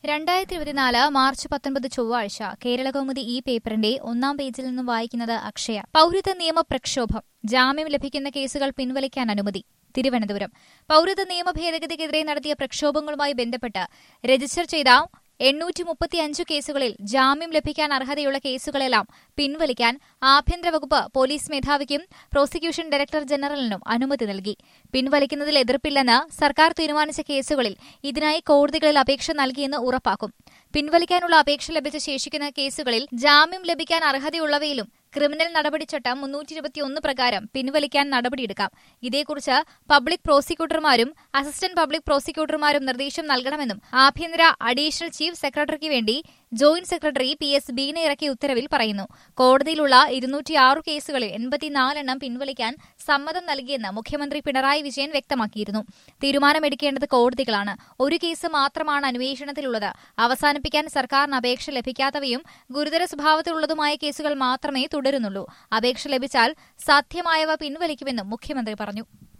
രണ്ടായിരത്തി ഇരുപത്തിനാല് മാർച്ച് പത്തൊൻപത് ചൊവ്വാഴ്ച കേരളകൗമുദി ഈ പേപ്പറിന്റെ ഒന്നാം പേജിൽ നിന്നും വായിക്കുന്നത് അക്ഷയ പൌരത്വ നിയമ പ്രക്ഷോഭം ജാമ്യം ലഭിക്കുന്ന കേസുകൾ പിൻവലിക്കാൻ അനുമതി തിരുവനന്തപുരം പൌരത്വ നിയമ ഭേദഗതിക്കെതിരെ നടത്തിയ പ്രക്ഷോഭങ്ങളുമായി ബന്ധപ്പെട്ട് രജിസ്റ്റർ ചെയ്ത എണ്ണൂറ്റി മുപ്പത്തിയഞ്ച് കേസുകളിൽ ജാമ്യം ലഭിക്കാൻ അർഹതയുള്ള കേസുകളെല്ലാം പിൻവലിക്കാൻ ആഭ്യന്തര വകുപ്പ് പോലീസ് മേധാവിക്കും പ്രോസിക്യൂഷൻ ഡയറക്ടർ ജനറലിനും അനുമതി നൽകി പിൻവലിക്കുന്നതിൽ എതിർപ്പില്ലെന്ന് സർക്കാർ തീരുമാനിച്ച കേസുകളിൽ ഇതിനായി കോടതികളിൽ അപേക്ഷ നൽകിയെന്ന് ഉറപ്പാക്കും പിൻവലിക്കാനുള്ള അപേക്ഷ ലഭിച്ച ശേഷിക്കുന്ന കേസുകളിൽ ജാമ്യം ലഭിക്കാൻ അർഹതയുള്ളവയിലും ക്രിമിനൽ നടപടിച്ചട്ടം മുന്നൂറ്റി ഇരുപത്തിയൊന്ന് പ്രകാരം പിൻവലിക്കാൻ നടപടിയെടുക്കാം ഇതേക്കുറിച്ച് പബ്ലിക് പ്രോസിക്യൂട്ടർമാരും അസിസ്റ്റന്റ് പബ്ലിക് പ്രോസിക്യൂട്ടർമാരും നിർദ്ദേശം നൽകണമെന്നും ആഭ്യന്തര അഡീഷണൽ ചീഫ് സെക്രട്ടറിക്ക് വേണ്ടി joint secretary P S Beena ഇറക്കിയ ഉത്തരവിൽ പറയുന്നു കോടതിയിലുള്ള ഇരുന്നൂറ്റിയാറ് കേസുകളിൽ എൺപത്തിനാലെണ്ണം പിൻവലിക്കാൻ സമ്മതം നൽകിയെന്ന് മുഖ്യമന്ത്രി പിണറായി വിജയൻ വ്യക്തമാക്കിയിരുന്നു തീരുമാനമെടുക്കേണ്ടത് കോടതികളാണ് ഒരു കേസ് മാത്രമാണ് അന്വേഷണത്തിലുള്ളത് അവസാനിപ്പിക്കാൻ സർക്കാരിന് അപേക്ഷ ലഭിക്കാത്തവയും ഗുരുതര സ്വഭാവത്തിലുള്ളതുമായ കേസുകൾ മാത്രമേ തുടരുന്നുള്ളൂ അപേക്ഷ ലഭിച്ചാൽ സാധ്യമായവ പിൻവലിക്കുമെന്നും മുഖ്യമന്ത്രി പറഞ്ഞു